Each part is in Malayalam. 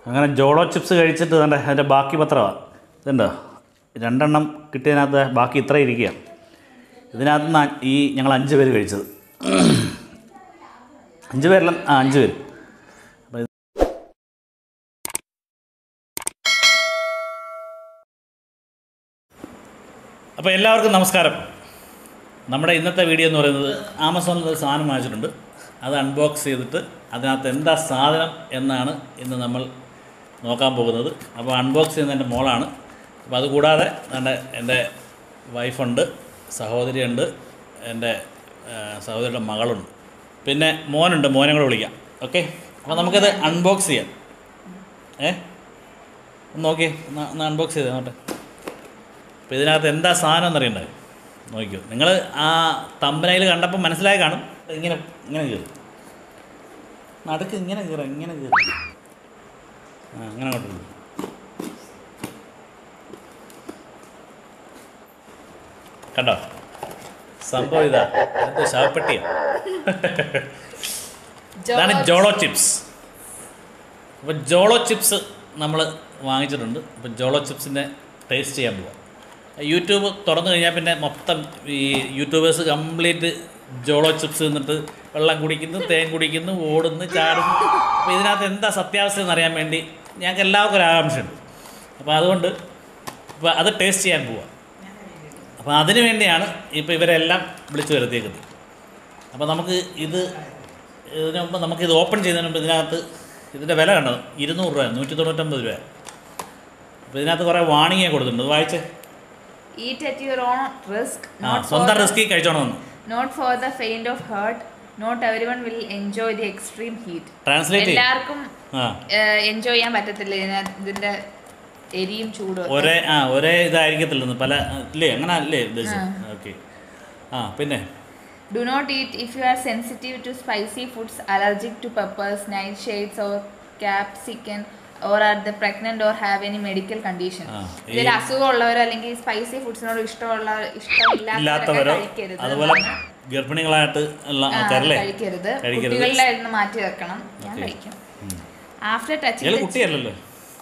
അങ്ങനെ ജോളോ ചിപ്സ് കഴിച്ചിട്ട് തന്നെ അതിൻ്റെ ബാക്കി പത്രമാണ് ഇതുണ്ടോ രണ്ടെണ്ണം കിട്ടിയതിനകത്ത് ബാക്കി ഇത്ര ഇരിക്കുക ഇതിനകത്ത് നിന്ന് ഈ ഞങ്ങൾ അഞ്ച് പേര് കഴിച്ചത് അഞ്ച് പേരല്ല ആ അഞ്ച് പേര് അപ്പോൾ ഇത് അപ്പോൾ എല്ലാവർക്കും നമസ്കാരം നമ്മുടെ ഇന്നത്തെ വീഡിയോ എന്ന് പറയുന്നത് ആമസോണിൽ ഒരു സാധനം വാങ്ങിച്ചിട്ടുണ്ട് അത് അൺബോക്സ് ചെയ്തിട്ട് അതിനകത്ത് എന്താ സാധനം എന്നാണ് ഇന്ന് നമ്മൾ നോക്കാൻ പോകുന്നത് അപ്പോൾ അൺബോക്സ് ചെയ്യുന്ന എൻ്റെ മോളാണ് അപ്പോൾ അതുകൂടാതെ എൻ്റെ എൻ്റെ വൈഫുണ്ട് സഹോദരിയുണ്ട് എൻ്റെ ആ, സഹോദരിയുടെ മകളുണ്ട് പിന്നെ മോനുണ്ട് മോനെ കൂടെ വിളിക്കാം ഓക്കെ അപ്പോൾ നമുക്കത് അൺബോക്സ് ചെയ്യാം ഏ ഒന്ന് നോക്കിയേ ഒന്ന് ഒന്ന് അൺബോക്സ് ചെയ്തേ നോട്ടെ അപ്പോൾ ഇതിനകത്ത് എന്താ സാധനം എന്നറിയണ്ടേ നോക്കിയോ നിങ്ങൾ ആ തമ്പനയിൽ കണ്ടപ്പോൾ മനസ്സിലായി കാണും ഇങ്ങനെ ഇങ്ങനെ കയറി നടുക്ക് ഇങ്ങനെ കയറാം ഇങ്ങനെ കയറി ആ അങ്ങനെ അങ്ങോട്ട് കണ്ടോ സംഭവം ഇതാ എന്ത് ശവപ്പെട്ടിയോ ഇതാണ് ജോളോ ചിപ്സ് അപ്പോൾ ജോളോ ചിപ്സ് നമ്മൾ വാങ്ങിച്ചിട്ടുണ്ട് അപ്പോൾ ജോളോ ചിപ്സിൻ്റെ ടേസ്റ്റ് ചെയ്യാൻ പോവാം യൂട്യൂബ് തുറന്നു കഴിഞ്ഞാൽ പിന്നെ മൊത്തം ഈ യൂട്യൂബേഴ്സ് കംപ്ലീറ്റ് ജോളോ ചിപ്സ് നിന്നിട്ട് വെള്ളം കുടിക്കുന്നു തേൻ കുടിക്കുന്നു ഓടുന്നു ചാടുന്നു അപ്പോൾ ഇതിനകത്ത് എന്താ സത്യാവസ്ഥ എന്നറിയാൻ വേണ്ടി ഞങ്ങൾക്ക് എല്ലാവർക്കും ഒരു ആകാംക്ഷയുണ്ട് അപ്പോൾ അതുകൊണ്ട് ഇപ്പോൾ അത് ടേസ്റ്റ് ചെയ്യാൻ പോവാം അപ്പോൾ അതിനു വേണ്ടിയാണ് ഇപ്പോൾ ഇവരെല്ലാം വിളിച്ചു വരുത്തിയേക്കുന്നത് അപ്പോൾ നമുക്ക് ഇത് ഇതിനു മുമ്പ് നമുക്കിത് ഓപ്പൺ ചെയ്യുന്നതിന് മുമ്പ് ഇതിനകത്ത് ഇതിൻ്റെ വില കണ്ടോ ഇരുന്നൂറ് രൂപ നൂറ്റി തൊണ്ണൂറ്റമ്പത് രൂപ അപ്പോൾ ഇതിനകത്ത് കുറേ വാണിംഗ് കൊടുത്തിട്ടുണ്ട് ഇത് വായിച്ചേ Eat at your own risk. ആ Not for, സ്വന്തം the, റിസ്കി കഴിച്ചോണമെന്ന് not for the faint of heart. Not everyone will enjoy the extreme heat. Translate ചെയ്യും എല്ലാവർക്കും ആ എൻജോയ് ചെയ്യാൻ പറ്റത്തില്ല ഇതിന- ഇതിന്റെ എരിയും ചൂടും ഒക്കെ. ഒരേ ആ ഒരേ ഇതായിരിക്കത്തില്ലെന്ന് പല ഇല്ലേ അങ്ങനെ അല്ലേ ഉദ്ദേശിച്ചത് ഓക്കെ ആ പിന്നെ Do not eat if you are sensitive to spicy foods, allergic to peppers, nightshades or capsicum or are the pregnant or have any medical condition. ആ, ഈ- ഇതിൽ അസുഖമുള്ളവരോ അല്ലെങ്കിൽ സ്പൈസി ഫുഡ്സിനോട് ഇഷ്ടമുള്ള ഇഷ്ടമില്ലാത്തവരൊക്കെ ഇല്ലാത്തവരോ കഴിക്കരുത് അതുപോലെ എന്നാണ്. ഗർഭിണികളായിട്ട് ഉള്ള ആ, ആൾക്കാരല്ലേ കഴിക്കരുത് കഴിക്കരുത് കുട്ടികളുടെ നിന്ന് മാറ്റി വെക്കണം ഞാൻ Okay. കഴിക്കും ആഫ്റ്റർ ഇയാൾ ടച്ചിങ് കുട്ടിയല്ലല്ലോ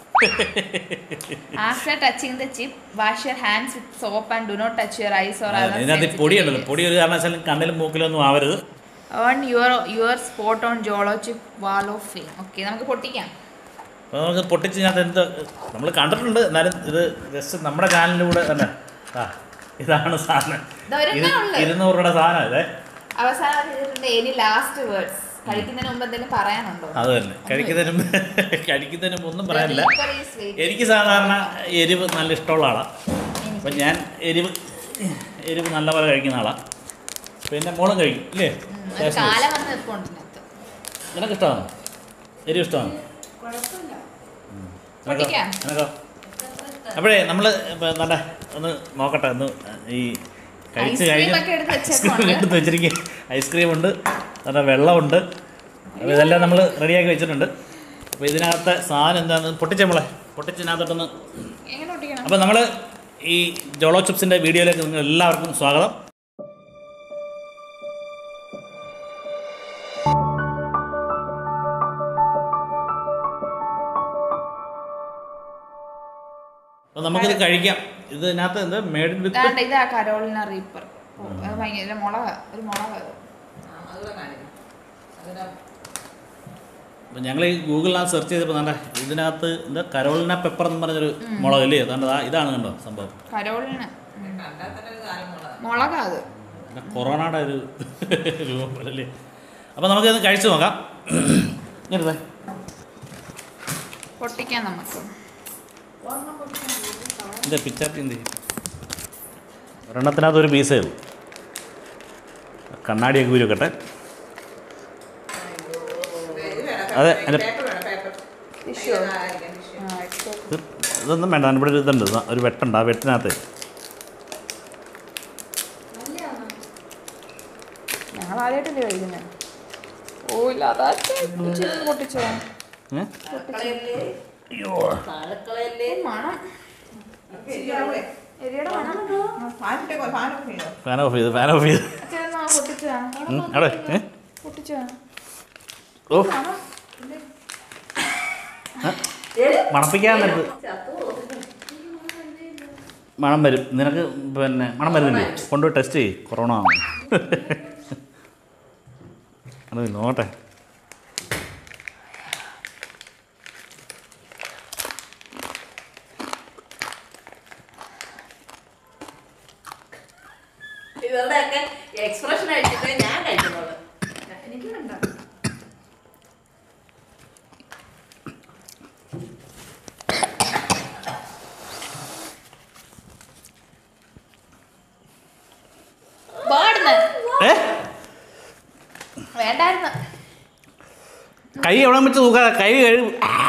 after touching the chip wash your hands with soap and do not touch your eyes or ഇതിനകത്ത് ഈ പൊടിയുണ്ടല്ലോ പൊടി ഒരു കാരണവശാലും കണ്ണിലും മൂക്കിലൊന്നും ആവരുത് on your your spot on Jolo chip wall of fame okay നമുക്ക് പൊട്ടിക്കാം അപ്പോൾ നമുക്ക് പൊട്ടിച്ച് ഇതിനകത്ത് എന്ത് നമ്മൾ കണ്ടിട്ടുണ്ട് എന്നാലും ഇത് ജസ്റ്റ് നമ്മുടെ ചാനലിലൂടെ തന്നെ ആ ഇതാണ് സാധനം ഇതൊരെണ്ണേ ഇത് ഉള്ളൂ. ഇരുന്നൂറ് രൂപയുടെ സാധനം ഇതേ അവസാനം ചെയ്തിട്ടുണ്ട് ഇനി ലാസ്റ്റ് വേർഡ്സ് കഴിക്കുന്നതിന് മുമ്പ് എന്തെങ്കിലും പറയാനുണ്ടോ അത് തന്നെ കഴിക്കുന്നതിന് മുമ്പ് കഴിക്കുന്നതിന് മുമ്പ് ഒന്നും പറയാനില്ല The reaper is waiting. എനിക്ക് സാധാരണ എരിവ് നല്ല ഇഷ്ടമുള്ള ആളാണ് അപ്പം ഞാൻ എരിവ് എരിവ് നല്ല പോലെ കഴിക്കുന്ന ആളാണ് പിന്നെ മോളും കഴിക്കും ഇല്ലേ ഉം, ഒരു കാലം വന്ന് നിൽപ്പുണ്ട് ഇതിനകത്ത് നിനക്ക് ഇഷ്ടമാണോ എരിവ് ഇഷ്ടമാണോ നിനക്കോ പൊട്ടിക്കാം? നിനക്കോ അപ്പോഴേ നമ്മൾ നല്ല ഒന്ന് നോക്കട്ടെ ഒന്ന് ഈ കഴിച്ച് Ice cream കഴിഞ്ഞ് ഒക്കെ എടുത്ത് ഐസ്ക്രീം വെച്ചേക്കുവാണ്. എടുത്ത് വെച്ചിരിക്കുക ഐസ്ക്രീം ഉണ്ട് നല്ല വെള്ളമുണ്ട് അപ്പോൾ ഇതെല്ലാം നമ്മൾ റെഡിയാക്കി വെച്ചിട്ടുണ്ട് അപ്പോൾ ഇതിനകത്തെ സാധനം എന്താണെന്ന് പൊട്ടിച്ചേ മോളെ പൊട്ടിച്ചതിനകത്തോട്ടൊന്ന് എങ്ങനെ പൊട്ടിക്കണം അപ്പോൾ നമ്മൾ ഈ ജോളോ ചിപ്സിൻ്റെ വീഡിയോയിലേക്ക് നിങ്ങൾ എല്ലാവർക്കും സ്വാഗതം അപ്പോൾ നമുക്കിത് കഴിക്കാം ഇതിനകത്ത് എന്താ മേഡ് വിത്ത് ഇതാണ്ട് ഇതാ കരോളിന റീപ്പർ ഓ, അത് ഭയങ്കര മുളക ഒരു മുളക അപ്പം ഞങ്ങൾ ഈ ഗൂഗിളിനകത്ത് സെർച്ച് ചെയ്തപ്പോൾ എന്താ ഇതിനകത്ത് എന്താ കരോളിന പെപ്പർ എന്ന് പറഞ്ഞൊരു മുളകല്ലേ അതാണ്ട് ദാ ഇതാണ് കണ്ടോ സംഭവം കരോളിന മുളക അത് പിന്നെ കൊറോണയുടെ ഒരു രൂപം പോലല്ലേ അപ്പോൾ നമുക്കിത് കഴിച്ചു നോക്കാം ഇങ്ങനത്തെ പൊട്ടിക്കാം നമുക്ക് എന്താ പിച്ചാത്തി എന്ത് ചെയ്യും? ഒരെണ്ണത്തിനകത്ത് ഒരു പീസേ ഉള്ളൂ കണ്ണാടിയൊക്കെ ഊരി വെക്കട്ടെ അതെ എൻ്റെ ടിഷ്യൂ ഇത് ഇതൊന്നും വേണ്ട ഇവിടെ ഒരു ഇതുണ്ട് ഇതാ, ഒരു വെട്ടുണ്ട് ആ വെട്ടിനകത്ത് ഞങ്ങൾ ആദ്യമായിട്ടല്ലേ കഴിക്കുന്നത് ഓ ഇല്ല അതാ പൊട്ടിച്ചോ ഏ? അയ്യോ മണം എരിയുടെ മണം ഫാൻ ഓഫ് ചെയ്ത് ഫാൻ ഓഫ് ചെയ്ത് ചേർന്നാ പൊട്ടിച്ചാ ഉം, അവിടെ ഏ പൊട്ടിച്ചാ ഓ മണം മണപ്പിക്കാൻ നേരത്ത് മണം വരും നിനക്ക് പിന്നെ മണം വരുന്നില്ലേ കൊണ്ടുപോയി ടെസ്റ്റ് ചെയ്യ് കൊറോണ ആണോ അത് നോട്ടെ ഇവരുടെയൊക്കെ എക്സ്പ്രഷൻ അടിച്ചിട്ടേ ഞാൻ കഴിക്കുന്നുള്ളൂ എനിക്ക് വേണ്ട പാടുന്ന ഏ വേണ്ടായിരുന്നു കൈ എവിടെ വെച്ച് നോക്കാതെ കൈ കഴി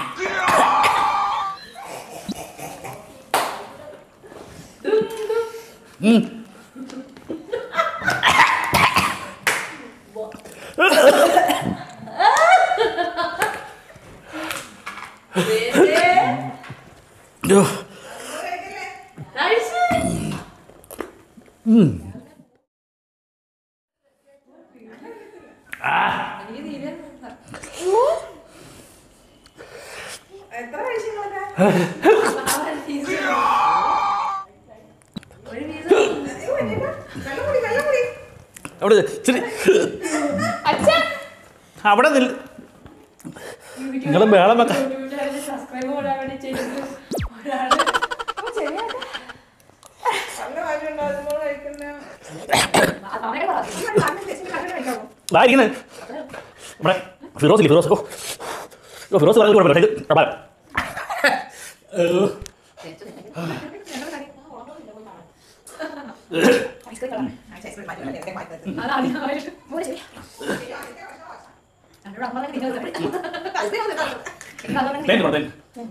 ഉം. യ്യോ. ഉം. എത്ര കഴിച്ചിങ്ങളൊക്കെ അവിടെ ഇച്ചിരി അച്ഛാ അവിടെ നിൽ നിങ്ങൾ ബേളം വെക്ക നല്ല കാര്യമുണ്ടോ അതുപോലെ കഴിക്കുന്ന ഇതായിരിക്കുന്നത് ഇവിടെ ഫിറോസ് ഇല്ലേ ഫിറോസ് ഓ ഓ ഫിറോസ് പറഞ്ഞു കുഴപ്പമില്ല ഇത് പ്രഭാരം തേൻ കൊടു, തേൻ.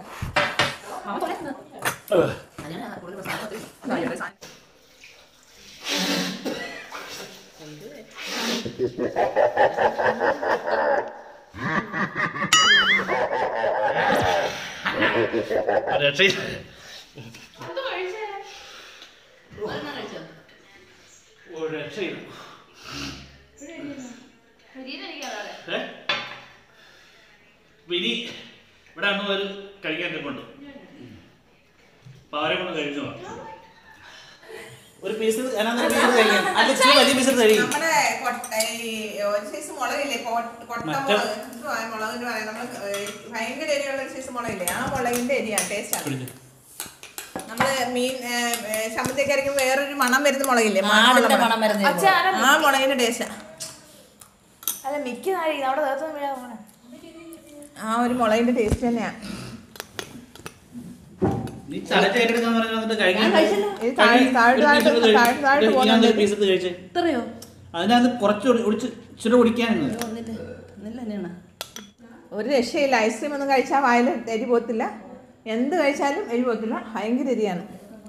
ഒരു രക്ഷയും ഒരു രക്ഷയും ഏ? അപ്പൊ ഇനി ഇവിടെ അന്ന് ഒരു കഴിക്കാൻ ഇരിപ്പുണ്ട് അപ്പൊ അവരെ കൊണ്ട് കഴിച്ചു ഒരു പീസ് വലിയ പീസ് കഴിയും നമ്മുടെ കൊട്ട- ഈ ഒരു സൈസ് മുളകില്ലേ കൊ- കൊട്ട മറ്റേ- മുളക് എന്തുവാ ആ മുളകിന് പറയാം നമ്മൾ ഭയങ്കര എരിയുള്ള ഒരു സൈസ് മുളകില്ലേ ആ മുളകിന്റെ എരിയാണ് ടേസ്റ്റ് ആണ് നമ്മള് മീൻ ചമ്മന്തിയൊക്കെ അരയ്ക്കുമ്പോൾ വേറൊരു മണം വരുന്ന മുളകില്ലേ മണമുള്ള ആടിന്റെ മുളക്. മണം വരുന്ന അച്ഛാ ആ മുളകിന്റെ ടേസ്റ്റ് അല്ല മിക്ക നാഴി അവിടെ നേരത്തെ വീഴാൻ പോണേ ആ ഒരു മുളകിന്റെ ടേസ്റ്റ് തന്നെയാ നീ ചലച്ചേറ്റെടുക്കാൻ പറഞ്ഞു വന്നിട്ട് കഴിക്കാൻ ഇത് താഴെ- താഴെ- താഴെ- താഴെ- താഴെ പോകുന്നുണ്ട്. പീസ് എടുത്ത് കഴിച്ചേ ഇത്രയോ അതിനകത്ത് കുറച്ച് ഒടി- ഒടിച്ച് ഇച്ചിരി ഒടിക്കാനുണ്ട് ഒന്നില്ല ഒന്നില്ല തന്നെയാണ് ഒരു രക്ഷയില്ല ഐസ്ക്രീം ഒന്നും കഴിച്ചാൽ വായിൽ എരി പോത്തില്ല എന്ത് കഴിച്ചാലും എരി പോത്തില്ല ഭയങ്കര എരിയാണ്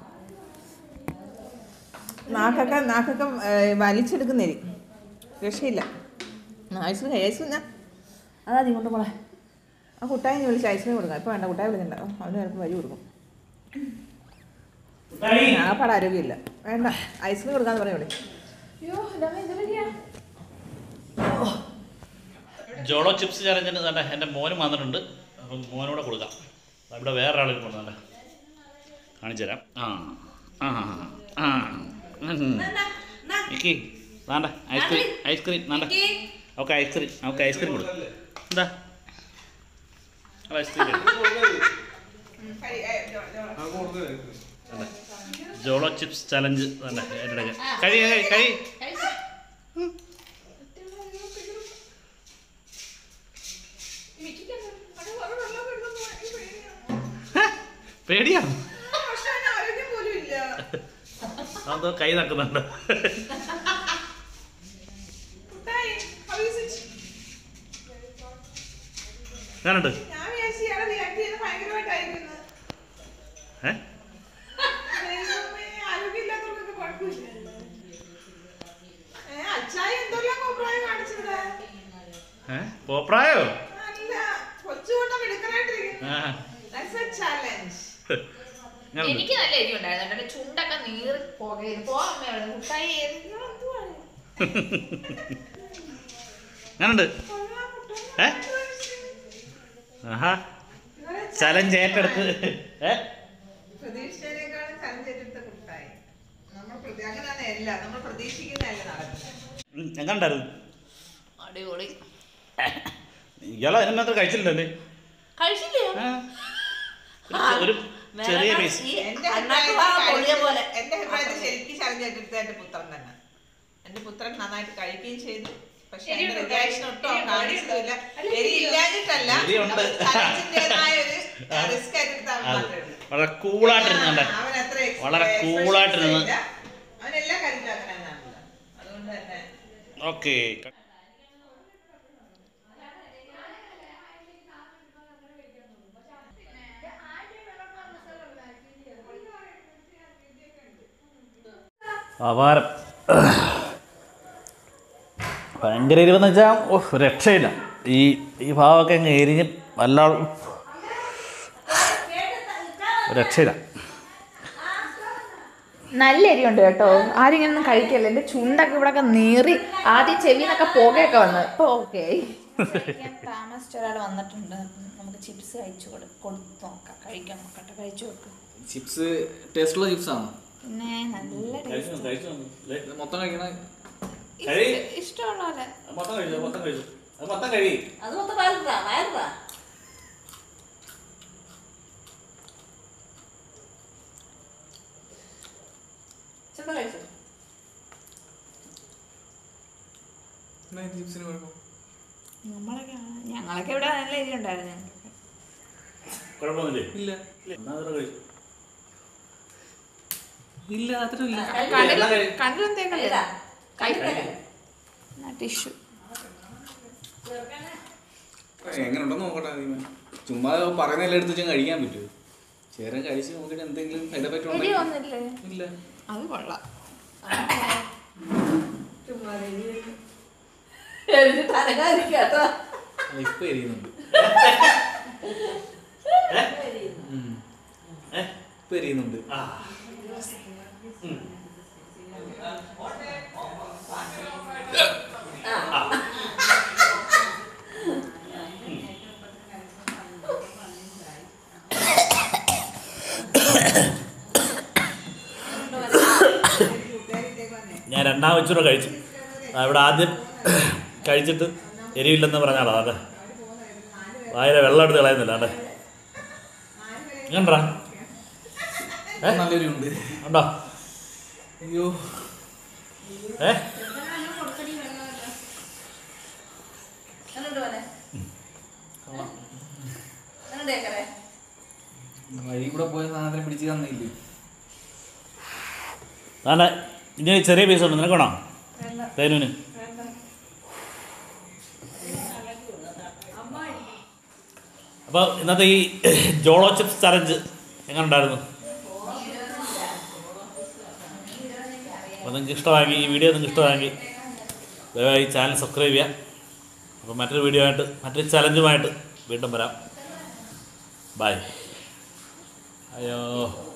നാക്കൊക്കെ നാക്കൊക്കെ ഏ, വലിച്ചെടുക്കുന്ന എരി രക്ഷയില്ല ഐസ്ക്രീം ഐസ്ക്രീം ഞാൻ അതാ നീ കൊണ്ട് പോളെ ആ കുട്ടായി വിളിച്ച് ഐസ്ക്രീം കൊടുക്കാം ഇപ്പോൾ വേണ്ട കുട്ടായി വിളിക്കണ്ട ഓ, അവന് ചിലപ്പോൾ വരി കൊടുക്കും ആപ്പാട് ആരോഗ്യമില്ല വേണ്ട ഐസ്ക്രീം കൊടുക്കാന്ന് പറഞ്ഞു വിളി അയ്യോ ഇതമ്മ എന്തിനാ ജോളോ ചിപ്സ് ചലഞ്ചിന് തന്നെ എൻ്റെ മോനും വന്നിട്ടുണ്ട് അപ്പം മോനൂടെ കൊടുക്കാം ദാ ഇവിടെ വേറെ ആളിൽ കൊണ്ടുവന്നല്ലേ കാണിച്ചു തരാം ആ ആ ആ ഇക്കി വേണ്ട ഐസ്ക്രീം ഐസ്ക്രീം വേണ്ട ഓക്കെ ഐസ്ക്രീം ഓക്കെ ഐസ്ക്രീം കൊടുക്കും എന്താ അത് ഐസ്ക്രീം ജോളോ ചിപ്സ് ചലഞ്ച് തന്നെ എൻ്റെ കഴി കഴി കഴി പേടിയാണ് അതെന്തോ കൈ നക്കുന്നുണ്ട് ഞാനുണ്ട് ഞാൻ വിചാരിച്ചു ഇയാളെ റിയാക്ട് ചെയ്ത് ഭയങ്കരമായിട്ടായിരിക്കുന്നു ഏ ദൈവമേ, ആരോഗ്യമില്ലാത്തവർക്കൊക്കെ കുഴപ്പമില്ല. ഏ, അച്ചായി എന്തെല്ലാം കോപ്രായം കാണിച്ചിവിടെ? ഏ പോപ്രായോ അല്ല, കൊച്ചുകൂട്ടം മിടുക്കനായിട്ടിരിക്കുന്നു. ആ That's a challenge. ഞാനുണ്ട് എനിക്ക് നല്ല എരി ഉണ്ടായിരുന്നു എന്റെ ചുണ്ടൊക്കെ നീറി പോകരുത് പോകാൻ മുട്ടായി എരിഞ്ഞോ എന്തുവാണ്? ഞാനുണ്ട് കൊള്ളാം, കുട്ടൻ. ഏ ആഹാ ചലഞ്ച് ഏറ്റെടുത്ത് ഏ പ്രതീക്ഷിച്ചതിനേക്കാളും ചലഞ്ച് ഏറ്റെടുത്ത കുട്ടായി നമ്മൾ പ്രതി- അങ്ങനെയാണ് എല്ലാം നമ്മൾ പ്രതീക്ഷിക്കുന്നതല്ല നടക്കുന്നത് എങ്ങണ്ടായിരുന്നു അടിപൊളി ഇയാളെ അതിന് മാത്രം കഴിച്ചില്ലല്ലേ കഴിച്ചില്ലേ ആ. ഒരു ചെറിയ പീസ് എന്റെ അണ്ണാക്ക് അഭിപ്രായത്തിൽ വാ, പൊളിയ കഴിച്ചത് പോലെ. എന്റെ അഭിപ്രായത്തിൽ ശരിക്കും ചലഞ്ച് ഏറ്റെടുത്ത എന്റെ പുത്രൻ തന്നെ എന്റെ പുത്രൻ നന്നായിട്ട് കഴിക്കുകയും ചെയ്തു പക്ഷെ എന്റെ റിയാക്ഷൻ ഒട്ടും അവൻ കാണിച്ചതുമില്ല എരി ഇല്ലാഞ്ഞിട്ടല്ല എരിയുണ്ട്. ചലഞ്ചിന്റേതായ ഒരു റിസ്ക് ഏറ്റെടുത്ത അവൻ അത് മാത്രമേ ഉള്ളൂ. വളരെ കൂളായിട്ടിരുന്നുണ്ട് അവൻ അത്ര ex- വളരെ expressions കൂളായിട്ടിരുന്ന്. ഇല്ല. അവനെല്ലാം കാര്യത്തിലും അങ്ങനെ തന്നെയാണല്ലോ. അതുകൊണ്ട് തന്നെ ഓക്കെ അപാരം ഭയങ്കര എരിവെന്ന് വെച്ചാൽ ഓ രക്ഷയില്ല ഈ ഈ ഭാവമൊക്കെ അങ്ങ് എരിഞ്ഞ് വല്ല രക്ഷയില്ല നല്ല എരിയുണ്ട് കേട്ടോ ആരും ഇങ്ങനെ ഒന്നും കഴിക്കല്ല എൻ്റെ ചുണ്ടൊക്കെ ഇവിടെ ഒക്കെ നീറി ആദ്യം ചെവിന്നൊക്കെ പുകയൊക്കെ വന്ന് ഇപ്പൊ ഓക്കെ താമസിച്ച ഒരാൾ വന്നിട്ടുണ്ട് അപ്പം നമുക്ക് ചിപ്സ് കഴിച്ചു കൊടു കൊടുത്തു നോക്കാം കഴിക്കാൻ നോക്കട്ടെ കഴിച്ചു നോക്ക് ചിപ്സ് ടേസ്റ്റുള്ള ചിപ്സ് ആണോ പിന്നെ നല്ല ടേസ്റ്റ് ഇത് മൊത്തം കഴിക്കണ ഇഷ്ടമുള്ള പോലെ മൊത്തം കഴിച്ചു മൊത്തം കഴിച്ചു അത് മൊത്തം കഴി അത് മൊത്തം വയറിടാ വയറിടാ ചെറുപ്പം കഴിച്ചു ചിപ്സിന് കുഴപ്പം നമ്മളൊക്കെ ഞങ്ങളൊക്കെ ഇവിടെ നല്ല എരി ഉണ്ടായിരുന്നു ഞങ്ങൾക്ക് കുഴപ്പമൊന്നുമില്ലേ ഇല്ല എന്നാ അതൊക്കെ കഴിച്ചു ഇല്ല അത്ര ഇല്ല കണ്ടിലും തേക്കല്ലേ ടിഷ്യൂ എങ്ങനെ ഉണ്ടോ നോക്കട്ടെ ആദ്യമേ. ചുമ്മാ പറയുന്നതെല്ലാം എടുത്ത് വെച്ചാൽ കഴിക്കാൻ പറ്റുമോ ചേരം കഴിച്ച് നോക്കിയിട്ട് എന്തെങ്കിലും സൈഡ് എഫക്റ്റ് എരി ഉണ്ടെങ്കിൽ ഒന്നുമില്ലേ ഇല്ല അത് കൊള്ളാം കേട്ടോ അത് ഇപ്പൊ എരിയുന്നുണ്ട് ഉം. ഇപ്പൊ എരിയുന്നുണ്ട് ഞാൻ രണ്ടാം വെച്ചൂടെ കഴിച്ചു ആ, ഇവിടെ ആദ്യം കഴിച്ചിട്ട് എരിവില്ലെന്ന് പറഞ്ഞാളോ അതെ വായിലെ വെള്ളം എടുത്ത് കളയുന്നില്ല അല്ലേ ഇങ്ങണ്ടാ നല്ല എരിവുണ്ട് ഉണ്ടോ അയ്യോ ഏ എന്നുണ്ട് പോലെ എന്നുണ്ട് കേക്കറേ വഴി കൂടെ പോയ സാധനത്തിന് പിടിച്ച് തന്നില്ലേ അല്ല ഇനി ഒരു ചെറിയ പീസ് ഉണ്ട് നിനക്ക് വേണോ തേനുവിന് അപ്പോൾ ഇന്നത്തെ ഈ ജോളോ ചിപ്സ് ചലഞ്ച് എങ്ങനെ ഉണ്ടായിരുന്നു അപ്പോൾ നിങ്ങൾക്ക് ഇഷ്ടമാക്കി ഈ വീഡിയോ നിങ്ങൾക്ക് ഇഷ്ടമാക്കി ദയവായി ചാനൽ സബ്സ്ക്രൈബ് ചെയ്യാം അപ്പോൾ മറ്റൊരു വീഡിയോ ആയിട്ട് മറ്റൊരു ചലഞ്ചുമായിട്ട് വീണ്ടും വരാം ബൈ അയ്യോ